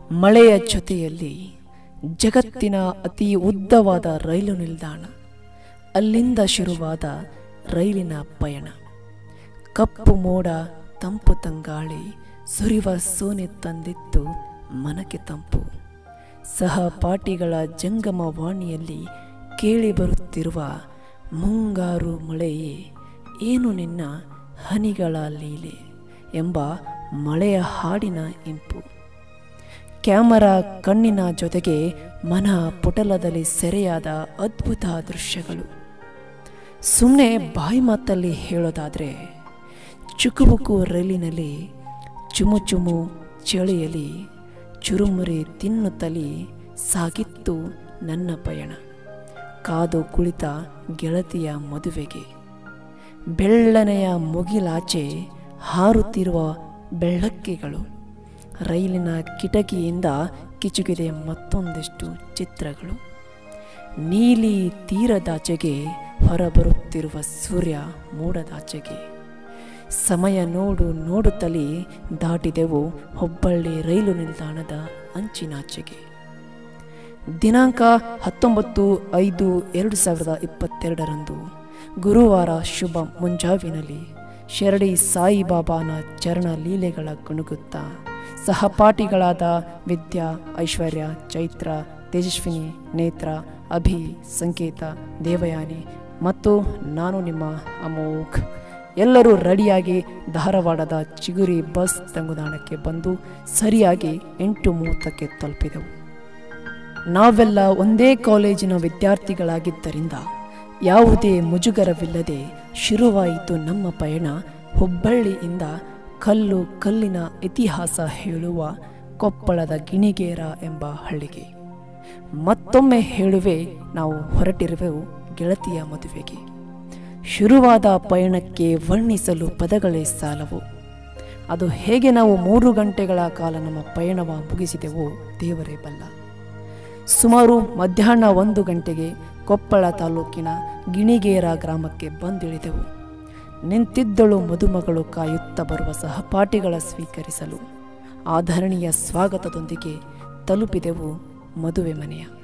ಮಳೆಯ ಜೊತೆಯಲ್ಲಿ ಜಗತ್ತಿನ ಅತಿ ಉದ್ದವಾದ ರೈಲು ನಿಲ್ದಾಣ ಅಲ್ಲಿಂದ ಶುರುವಾದ ರೈಲಿನ ಪಯಣ ಕಪ್ಪು ಮೋಡ ತಂಪು ತಂಗಾಳಿ ಸುರಿವ ಸೋನೆ ತಂದಿತ್ತು ಮನಕ್ಕೆ ತಂಪು ಸಹಪಾಠಿಗಳ ಜಂಗಮ ವಾಣಿಯಲ್ಲಿ ಕೇಳಿ ಬರುತ್ತಿರುವ ಮುಂಗಾರು ಮಳೆಯೇ ಏನು ನಿನ್ನ ಹನಿಗಳ ಲೀಲೆ ಎಂಬ ಮಳೆಯ ಹಾಡಿನ ಇಂಪು ಕ್ಯಾಮರಾ ಕಣ್ಣಿನ ಜೊತೆಗೆ ಮನ ಪುಟಲದಲ್ಲಿ ಸೆರೆಯಾದ ಅದ್ಭುತ ದೃಶ್ಯಗಳು ಸುಮ್ಮನೆ ಬಾಯಿ ಮಾತಲ್ಲಿ ಹೇಳೋದಾದರೆ ಚುಕುಬುಕು ರೈಲಿನಲ್ಲಿ ಚುಮು ಚುಮು ಚಳಿಯಲಿ ಚುರುಮುರಿ ತಿನ್ನುತ್ತಲಿ ಸಾಗಿತ್ತು ನನ್ನ ಪಯಣ ಕಾದು ಕುಳಿತ ಗೆಳತಿಯ ಮದುವೆಗೆ ಬೆಳ್ಳನೆಯ ಮುಗಿಲಾಚೆ ಹಾರುತ್ತಿರುವ ಬೆಳ್ಳಕ್ಕಿಗಳು ರೈಲಿನ ಕಿಟಕಿಯಿಂದ ಕಿಚುಕಿದೆ ಮತ್ತೊಂದಿಷ್ಟು ಚಿತ್ರಗಳು ನೀಲಿ ತೀರದಾಚೆಗೆ ಹೊರಬರುತ್ತಿರುವ ಸೂರ್ಯ ಮೋಡದಾಚೆಗೆ ಸಮಯ ನೋಡು ನೋಡುತ್ತಲೇ ದಾಟಿದೆವು ಹುಬ್ಬಳ್ಳಿ ರೈಲು ನಿಲ್ದಾಣದ ಅಂಚಿನಾಚೆಗೆ ದಿನಾಂಕ ಹತ್ತೊಂಬತ್ತು ಐದು ಎರಡು ಸಾವಿರದ ಇಪ್ಪತ್ತೆರಡರಂದು ಗುರುವಾರ ಶುಭ ಮುಂಜಾವಿನಲ್ಲಿ ಶಿರಡಿ ಸಾಯಿಬಾಬಾನ ಚರಣ ಲೀಲೆಗಳ ಗುಣಗುತ್ತಾ ಸಹಪಾಠಿಗಳಾದ ವಿದ್ಯಾ ಐಶ್ವರ್ಯ ಚೈತ್ರ ತೇಜಸ್ವಿನಿ ನೇತ್ರ ಅಭಿ ಸಂಕೇತ ದೇವಯಾನಿ ಮತ್ತು ನಾನು ನಿಮ್ಮ ಅಮೋಘ್ ಎಲ್ಲರೂ ರೆಡಿಯಾಗಿ ಧಾರವಾಡದ ಚಿಗುರಿ ಬಸ್ ತಂಗುದಾಣಕ್ಕೆ ಬಂದು ಸರಿಯಾಗಿ ಎಂಟು ಮೂವತ್ತಕ್ಕೆ ತಲುಪಿದೆವು ನಾವೆಲ್ಲ ಒಂದೇ ಕಾಲೇಜಿನ ವಿದ್ಯಾರ್ಥಿಗಳಾಗಿದ್ದರಿಂದ ಯಾವುದೇ ಮುಜುಗರವಿಲ್ಲದೆ ಶುರುವಾಯಿತು ನಮ್ಮ ಪಯಣ ಹುಬ್ಬಳ್ಳಿಯಿಂದ ಕಲ್ಲು ಕಲ್ಲಿನ ಇತಿಹಾಸ ಹೇಳುವ ಕೊಪ್ಪಳದ ಗಿಣಿಗೇರ ಎಂಬ ಹಳ್ಳಿಗೆ ಮತ್ತೊಮ್ಮೆ ಹೇಳುವೆ ನಾವು ಹೊರಟಿರುವೆವು ಗೆಳತಿಯ ಮದುವೆಗೆ ಶುರುವಾದ ಪಯಣಕ್ಕೆ ವರ್ಣಿಸಲು ಪದಗಳೇ ಸಾಲವು ಅದು ಹೇಗೆ ನಾವು ಮೂರು ಗಂಟೆಗಳ ಕಾಲ ನಮ್ಮ ಪಯಣವ ಮುಗಿಸಿದೆವೋ ದೇವರೇ ಬಲ್ಲ ಸುಮಾರು ಮಧ್ಯಾಹ್ನ ಒಂದು ಗಂಟೆಗೆ ಕೊಪ್ಪಳ ತಾಲೂಕಿನ ಗಿಣಿಗೇರ ಗ್ರಾಮಕ್ಕೆ ಬಂದಿಳಿದೆವು ನಿಂತಿದ್ದಳು ಮದುಮಗಳು ಕಾಯುತ್ತಾ ಬರುವ ಸಹಪಾಠಿಗಳ ಸ್ವೀಕರಿಸಲು ಆಧರಣೀಯ ಸ್ವಾಗತದೊಂದಿಗೆ ತಲುಪಿದೆವು ಮದುವೆ ಮನೆಯ